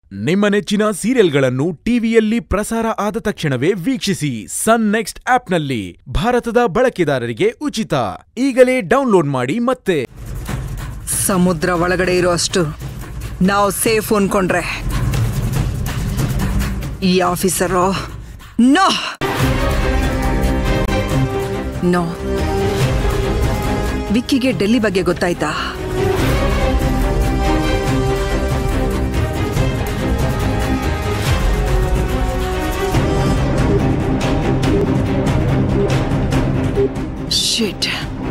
ನಿಮ್ಮ ನೆಚ್ಚಿನ ಸೀರಿಯಲ್ಗಳನ್ನು ಟಿವಿಯಲ್ಲಿ ಪ್ರಸಾರ ಆದ ತಕ್ಷಣವೇ ವೀಕ್ಷಿಸಿ ಸನ್ ನೆಕ್ಸ್ಟ್ ಆಪ್ನಲ್ಲಿ ಭಾರತದ ಬಳಕೆದಾರರಿಗೆ ಉಚಿತ ಈಗಲೇ ಡೌನ್ಲೋಡ್ ಮಾಡಿ ಮತ್ತೆ ಸಮುದ್ರ ಒಳಗಡೆ ಇರೋ ಅಷ್ಟು ನಾವು ಸೇಫ್ ಅನ್ಕೊಂಡ್ರೆ ಈ ಆಫೀಸರು ನೋ ನೋ ವಿಕ್ಕಿಗೆ ಡೆಲ್ಲಿ ಬಗ್ಗೆ ಗೊತ್ತಾಯ್ತಾ ಶಿಟ್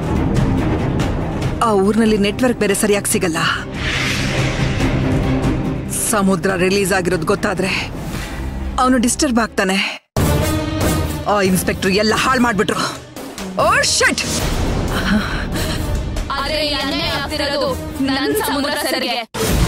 ಆ ಊರ್ನಲ್ಲಿ ನೆಟ್ವರ್ಕ್ ಬೇರೆ ಸರಿಯಾಗಿ ಸಿಗಲ್ಲ ಸಮುದ್ರ ರಿಲೀಸ್ ಆಗಿರೋದು ಗೊತ್ತಾದ್ರೆ ಅವನು ಡಿಸ್ಟರ್ಬ್ ಆಗ್ತಾನೆ ಆ ಇನ್ಸ್ಪೆಕ್ಟರ್ ಎಲ್ಲ ಹಾಳು ಮಾಡ್ಬಿಟ್ರು ಓ ಶಿಟ್ ಆದ್ರೆ ಈ ಅನ್ಯಾಯ ಆಗ್ತಿರೋದು ನನ್ ಸಮುದ್ರ ಸರ್ಗೆ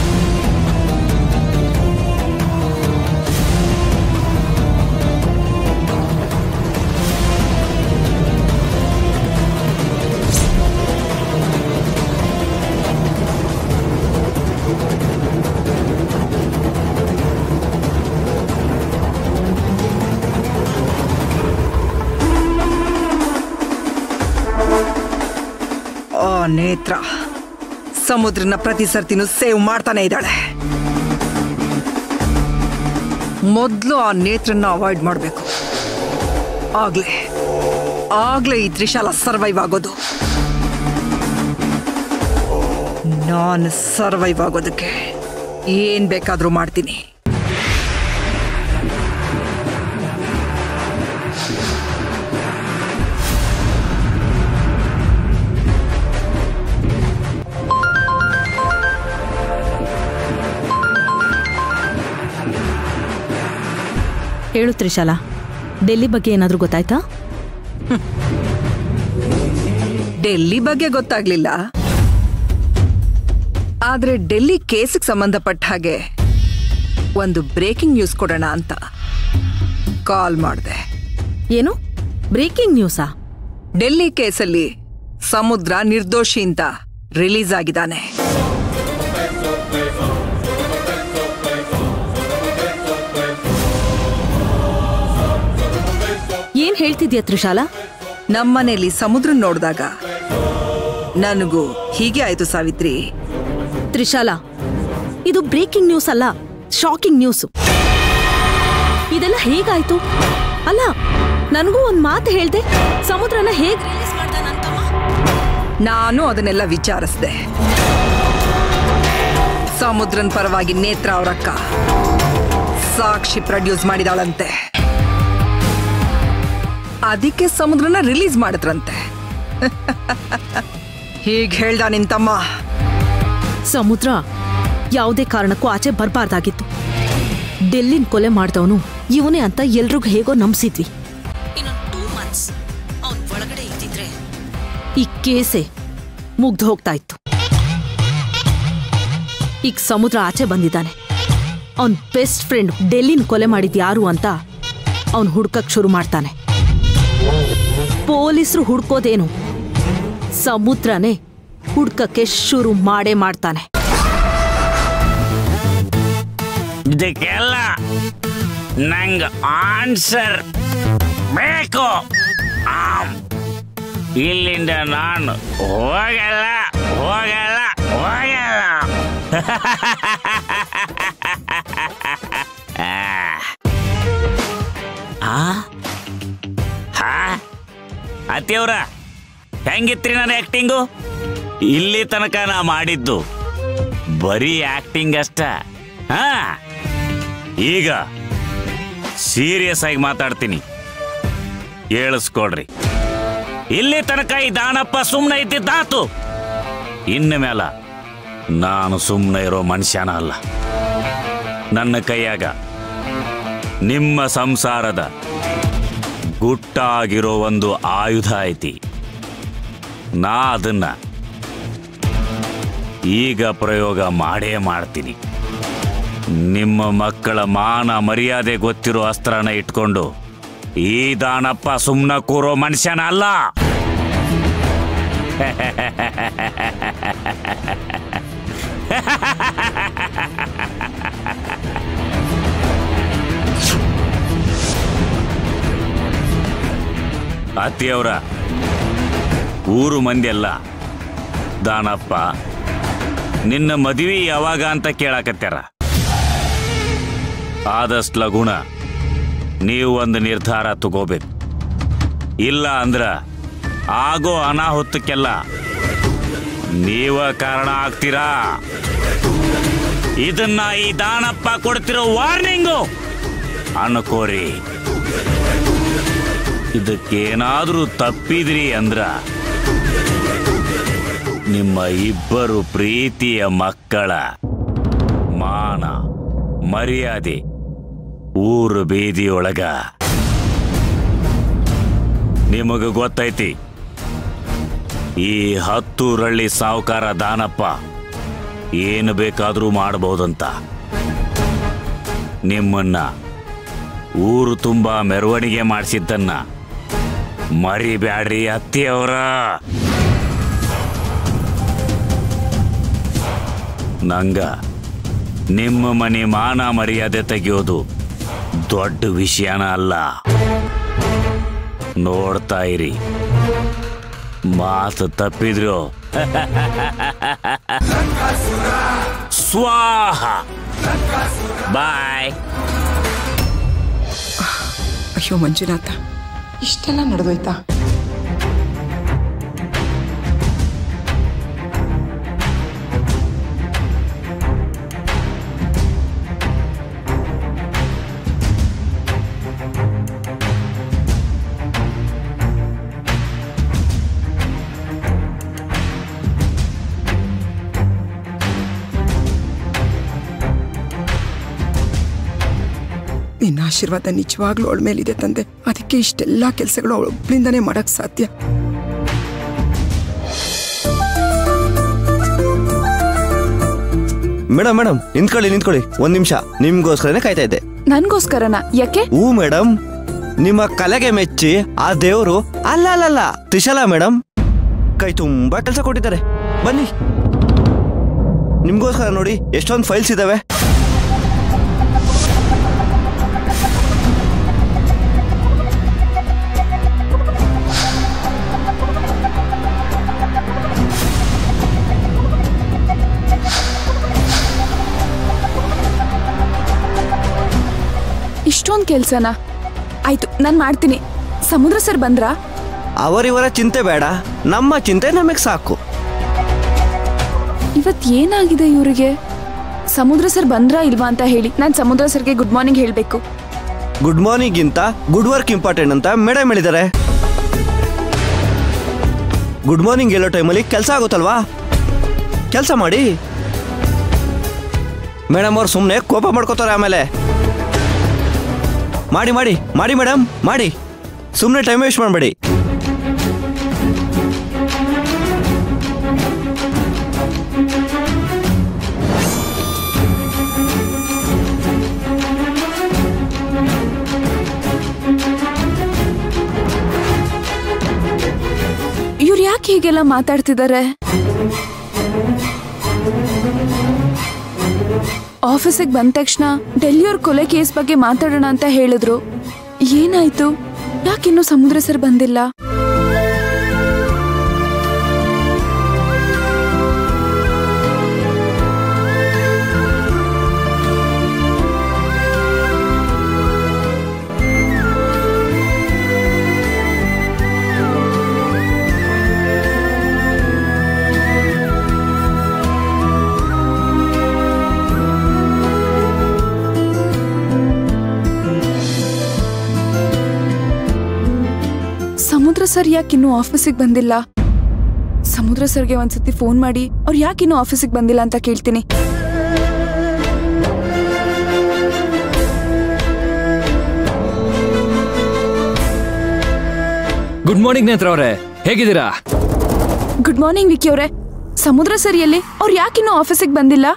ಆ ನೇತ್ರ ಸಮುದ್ರನ ಪ್ರತಿ ಸರ್ತಿನೂ ಸೇವ್ ಮಾಡ್ತಾನೆ ಇದ್ದಾಳೆ ಮೊದಲು ಆ ನೇತ್ರನ್ನ ಅವಾಯ್ಡ್ ಮಾಡಬೇಕು ಆಗ್ಲೇ ಆಗ್ಲೇ ಈ ತ್ರಿಶಾಲ ಸರ್ವೈವ್ ಆಗೋದು ನಾನು ಸರ್ವೈವ್ ಆಗೋದಕ್ಕೆ ಏನ್ ಬೇಕಾದ್ರೂ ಮಾಡ್ತೀನಿ ಹೇಳು ತ್ರಿಶಾಲಾ ಡೆಲ್ಲಿ ಬಗ್ಗೆ ಏನಾದರೂ ಗೊತ್ತಾಯ್ತಾ ಡೆಲ್ಲಿ ಬಗ್ಗೆ ಗೊತ್ತಾಗ್ಲಿಲ್ಲ ಆದ್ರೆ ಡೆಲ್ಲಿ ಕೇಸಿಗೆ ಸಂಬಂಧಪಟ್ಟ ಹಾಗೆ ಒಂದು ಬ್ರೇಕಿಂಗ್ ನ್ಯೂಸ್ ಕೊಡೋಣ ಅಂತ ಕಾಲ್ ಮಾಡಿದೆ ಏನು ಬ್ರೇಕಿಂಗ್ ನ್ಯೂಸಾ ಡೆಲ್ಲಿ ಕೇಸಲ್ಲಿ ಸಮುದ್ರ ನಿರ್ದೋಷಿ ಅಂತ ರಿಲೀಸ್ ಆಗಿದ್ದಾನೆ ಏನ್ ಹೇಳ್ತಿದ್ಯಾ ತ್ರಿಶಾಲಾ ನಮ್ಮನೇಲಿ ಸಮುದ್ರ ನೋಡಿದಾಗ ನನಗೂ ಹೀಗೆ ಆಯ್ತು ಸಾವಿತ್ರಿ ತ್ರಿಶಾಲಾ ಇದು ಬ್ರೇಕಿಂಗ್ ನ್ಯೂಸ್ ಅಲ್ಲ ಶಾಕಿಂಗ್ ನ್ಯೂಸ್ ಇದೆಲ್ಲ ಹೇಗಾಯ್ತು ಅಲ್ಲ ನನಗೂ ಒಂದ್ ಮಾತು ಹೇಳ್ದೆ ಸಮುದ್ರನ ಹೇಗ್ ರಿಲೀಸ್ ಮಾಡ್ದಾನಂತಮ್ಮ ನಾನು ಅದನ್ನೆಲ್ಲ ವಿಚಾರಿಸ್ದೆ ಸಮುದ್ರನ್ ಪರವಾಗಿ ನೇತ್ರ ಅವರಕ್ಕ ಸಾಕ್ಷಿ ಪ್ರೊಡ್ಯೂಸ್ ಮಾಡಿದಾಳಂತೆ ಅದಕ್ಕೆ ಸಮುದ್ರನ ರಿಲೀಸ್ ಮಾಡಿದ್ರಂತೆ ಹೀಗ್ ಹೇಳ್ದ ನಿಂತಮ್ಮ ಸಮುದ್ರ ಯಾವುದೇ ಕಾರಣಕ್ಕೂ ಆಚೆ ಬರಬಾರ್ದಾಗಿತ್ತು ಡೆಲ್ಲಿನ ಕೊಲೆ ಮಾಡ್ದವನು ಇವನೇ ಅಂತ ಎಲ್ರಿಗೂ ಹೇಗೋ ನಂಬಿಸಿದ್ವಿ ಇನ್ನೊಂದು ಟೂ ಮಂತ್ಸ್ ಅವನ್ ಒಳಗಡೆ ಇದ್ದಿದ್ರೆ ಈ ಕೇಸೆ ಮುಗ್ದು ಹೋಗ್ತಾ ಇತ್ತು ಈಗ ಸಮುದ್ರ ಆಚೆ ಬಂದಿದ್ದಾನೆ ಅವನ್ ಬೆಸ್ಟ್ ಫ್ರೆಂಡ್ ಡೆಲ್ಲಿನ ಕೊಲೆ ಮಾಡಿದ್ ಯಾರು ಅಂತ ಅವನ್ ಹುಡ್ಕಕ್ ಶುರು ಮಾಡ್ತಾನೆ ಪೊಲೀಸರು ಹುಡ್ಕೋದೇನು ಸಮುದ್ರನೇ ಹುಡ್ಕಕ್ಕೆ ಶುರು ಮಾಡೇ ಮಾಡ್ತಾನೆ ಇದಕ್ಕೆಲ್ಲ ನಂಗ ಆನ್ಸರ್ ಬೇಕು ಆಮ್. ಇಲ್ಲಿಂದ ನಾನು ಹೋಗಲ್ಲ ಹೋಗಲ್ಲ ಹೋಗಲ್ಲ ಆ ಹಾ ಅತ್ತಿಯವ್ರ ಹೆಂಗಿತ್ರಿ ನನ್ನ ಆಕ್ಟಿಂಗು ಇಲ್ಲಿ ತನಕ ನಾ ಮಾಡಿದ್ದು ಬರೀ ಆಕ್ಟಿಂಗ್ ಅಷ್ಟ ಹಾ ಈಗ ಸೀರಿಯಸ್ ಆಗಿ ಮಾತಾಡ್ತೀನಿ ಕೇಳಿಸ್ಕೊಡ್ರಿ ಇಲ್ಲಿ ತನಕ ಈ ದಾನಪ್ಪ ಸುಮ್ಮನೆ ಇದ್ದಿದ್ದಾತು ಇನ್ನು ಮೇಲ ನಾನು ಸುಮ್ಮನೆ ಇರೋ ಮನುಷ್ಯನ ಅಲ್ಲ ನನ್ನ ಕೈಯಾಗ ನಿಮ್ಮ ಸಂಸಾರದ ಗುಟ್ಟಾಗಿರೋ ಒಂದು ಆಯುಧ ಐತಿ ನಾ ಅದನ್ನ ಈಗ ಪ್ರಯೋಗ ಮಾಡೇ ಮಾಡ್ತೀನಿ ನಿಮ್ಮ ಮಕ್ಕಳ ಮಾನ ಮರ್ಯಾದೆ ಗೊತ್ತಿರೋ ಅಸ್ತ್ರನ ಇಟ್ಕೊಂಡು ಈ ದಾನಪ್ಪ ಸುಮ್ನ ಕೂರೋ ಮನುಷ್ಯನ ಅಲ್ಲ ಅತ್ತಿಯವರ ಊರು ಮಂದಿ ಎಲ್ಲ ದಾನಪ್ಪ ನಿನ್ನ ಮದುವೆ ಯಾವಾಗ ಅಂತ ಕೇಳಾಕತ್ಯಾರ ಆದಷ್ಟು ಲಗುಣ ನೀವು ಒಂದು ನಿರ್ಧಾರ ತಗೋಬೇಕು ಇಲ್ಲ ಅಂದ್ರ ಆಗೋ ಅನಾಹುತಕ್ಕೆಲ್ಲ ನೀವ ಕಾರಣ ಆಗ್ತೀರಾ ಇದನ್ನ ಈ ದಾನಪ್ಪ ಕೊಡ್ತಿರೋ ವಾರ್ನಿಂಗು ಅನ್ಕೋರಿ ಇದಕ್ಕೇನಾದ್ರೂ ತಪ್ಪಿದ್ರಿ ಅಂದ್ರ ನಿಮ್ಮ ಇಬ್ಬರು ಪ್ರೀತಿಯ ಮಕ್ಕಳ ಮಾನ ಮರ್ಯಾದೆ ಊರು ಬೀದಿಯೊಳಗ ನಿಮಗ ಗೊತ್ತೈತಿ ಈ ಹತ್ತು ರಳ್ಳಿ ಸಾವುಕಾರ ದಾನಪ್ಪ ಏನು ಬೇಕಾದರೂ ಮಾಡಬಹುದಂತ ನಿಮ್ಮನ್ನ ಊರು ತುಂಬ ಮೆರವಣಿಗೆ ಮಾಡಿಸಿದ್ದನ್ನ ಮರಿಬ್ಯಾಡ್ರಿ ಅತ್ತಿಯವರ ನಂಗ ನಿಮ್ಮ ಮನೆ ಮಾನ ಮರ್ಯಾದೆ ತೆಗೆಯೋದು ದೊಡ್ಡ ವಿಷಯನ ಅಲ್ಲ ನೋಡ್ತಾ ಇರಿ ಮಾತು ತಪ್ಪಿದ್ರು ಸ್ವಾಹ ಬಾಯ್ ಅಯ್ಯೋ ಮಂಜುನಾಥ ಇಷ್ಟೆಲ್ಲ ನಡೆದೋಯ್ತಾ ನಿನ್ನ ಆಶೀರ್ವಾದ ನಿಜವಾಗ್ಲೂ ಅವಳ ಮೇಲಿದೆ ತಂದೆ ಅದಕ್ಕೆ ಇಷ್ಟೆಲ್ಲ ಕೆಲಸಗಳು ಅವಳೊಬ್ಳಿಂದನೇ ಮಾಡಕ್ ಸಾಧ್ಯ ಮೇಡಮ್ ಮೇಡಮ್ ನಿಂತ್ಕೊಳ್ಳಿ ನಿಂತ್ಕೊಳ್ಳಿ ಒಂದ್ ನಿಮಿಷ ನಿಮ್ಗೋಸ್ಕರನೇ ಕಾಯ್ತಾ ಇದ್ದೆ ನನ್ಗೋಸ್ಕರನ ಯಾಕೆ ಹೂ ಮೇಡಮ್ ನಿಮ್ಮ ಕಲೆಗೆ ಮೆಚ್ಚಿ ಆ ದೇವರು ಅಲ್ಲ ಅಲ್ಲ ಅಲ್ಲ ತ್ರಿಶಲಾ ಮೇಡಮ್ ಕೈ ತುಂಬಾ ಕೆಲಸ ಕೊಟ್ಟಿದ್ದಾರೆ ಬನ್ನಿ ನಿಮ್ಗೋಸ್ಕರ ನೋಡಿ ಎಷ್ಟೊಂದು ಫೈಲ್ಸ್ ಇದಾವೆ ಇಷ್ಟೊಂದ್ ಕೆಲ್ಸನ ಆಯ್ತು ನಾನ್ ಮಾಡ್ತೀನಿ ಸಮುದ್ರ ಸರ್ ಬಂದ್ರಾ ಅವರಿವರ ಚಿಂತೆ ಬೇಡ ನಮ್ಮ ಚಿಂತೆ ನಮಗೆ ಸಾಕು ಇವತ್ ಏನಾಗಿದೆ ಇವರಿಗೆ ಸಮುದ್ರ ಸರ್ ಬಂದ್ರಾ ಇಲ್ವಾ ಅಂತ ಹೇಳಿ ನಾನ್ ಸಮುದ್ರ ಸರ್ಗೆ ಗುಡ್ ಮಾರ್ನಿಂಗ್ ಹೇಳ್ಬೇಕು ಗುಡ್ ಮಾರ್ನಿಂಗ್ ಗಿಂತ ಗುಡ್ ವರ್ಕ್ ಇಂಪಾರ್ಟೆಂಟ್ ಅಂತ ಮೇಡಮ್ ಹೇಳಿದ್ದಾರೆ ಗುಡ್ ಮಾರ್ನಿಂಗ್ ಹೇಳೋ ಟೈಮಲ್ಲಿ ಕೆಲಸ ಆಗುತ್ತಲ್ವಾ ಕೆಲಸ ಮಾಡಿ ಮೇಡಮ್ ಅವ್ರು ಸುಮ್ಮನೆ ಕೋಪ ಮಾಡ್ಕೋತಾರೆ ಆಮೇಲೆ ಮಾಡಿ ಮಾಡಿ ಮಾಡಿ ಮೇಡಮ್ ಮಾಡಿ ಸುಮ್ಮನೆ ಟೈಮ್ ವೇಸ್ಟ್ ಮಾಡಬೇಡಿ ಇವ್ರು ಯಾಕೆ ಹೀಗೆಲ್ಲ ಮಾತಾಡ್ತಿದ್ದಾರೆ ಆಫೀಸಿಗೆ ಬಂದ ತಕ್ಷಣ ಡೆಲ್ಲಿಯವ್ರ ಕೊಲೆ ಕೇಸ್ ಬಗ್ಗೆ ಮಾತಾಡೋಣ ಅಂತ ಹೇಳಿದ್ರು ಏನಾಯ್ತು ಯಾಕಿನ್ನೂ ಸಮುದ್ರ ಸರ್ ಬಂದಿಲ್ಲ ಸಮುದ್ರ ಸರ್ ಯಾಕಿನ್ನೂ ಆಫೀಸಿಗೆ ಬಂದಿಲ್ಲ ಸಮುದ್ರ ಸರ್ಗೆ ಒಂದ್ಸತಿ ಫೋನ್ ಮಾಡಿ ಅವ್ರು ಯಾಕಿನ್ನೂ ಆಫೀಸಿಗೆ ಬಂದಿಲ್ಲ ಅಂತ ಕೇಳ್ತೀನಿ ಗುಡ್ ಮಾರ್ನಿಂಗ್ ನೇತ್ರ ಅವರೇ ಹೇಗಿದ್ದೀರಾ ಗುಡ್ ಮಾರ್ನಿಂಗ್ ವಿಕ್ಕಿ ಅವರೇ ಸಮುದ್ರ ಸರ್ ಎಲ್ಲಿ ಅವ್ರು ಯಾಕಿನ್ನೂ ಆಫೀಸಿಗೆ ಬಂದಿಲ್ಲ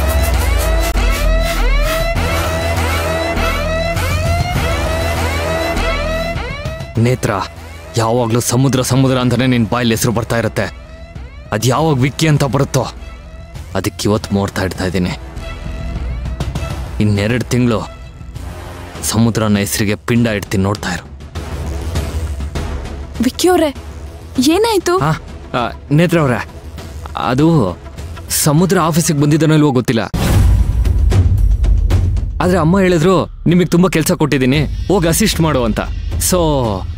ನೇತ್ರ ಯಾವಾಗ್ಲೂ ಸಮುದ್ರ ಸಮುದ್ರ ಅಂತಾನೆ ನಿನ್ ಬಾಯಲ್ಲಿ ಹೆಸರು ಬರ್ತಾ ಇರುತ್ತೆ ಅದ್ ಯಾವಾಗ ವಿಕ್ಕಿ ಅಂತ ಬರುತ್ತೋ ಅದಕ್ಕೆ ಇವತ್ತು ಮೋಡ್ತಾ ಇಡ್ತಾ ಇದ್ದೀನಿ ಇನ್ನೆರಡು ತಿಂಗಳು ಸಮುದ್ರನ ಹೆಸರಿಗೆ ಪಿಂಡ ಇಡ್ತೀನಿ ನೋಡ್ತಾ ಇರು ವಿಕ್ಕಿ ಅವ್ರೆ ಏನಾಯ್ತು ಹಾ ಆ, ನೇತ್ರ ಅವ್ರೆ ಅದು ಸಮುದ್ರ ಆಫೀಸಿಗೆ ಬಂದಿದ್ದಾನೋ ಇಲ್ವೋ ಗೊತ್ತಿಲ್ಲ ಆದ್ರೆ ಅಮ್ಮ ಹೇಳಿದ್ರು ನಿಮಗೆ ತುಂಬಾ ಕೆಲಸ ಕೊಟ್ಟಿದ್ದೀನಿ ಹೋಗಿ ಅಸಿಸ್ಟ್ ಮಾಡು ಅಂತ ಸೊ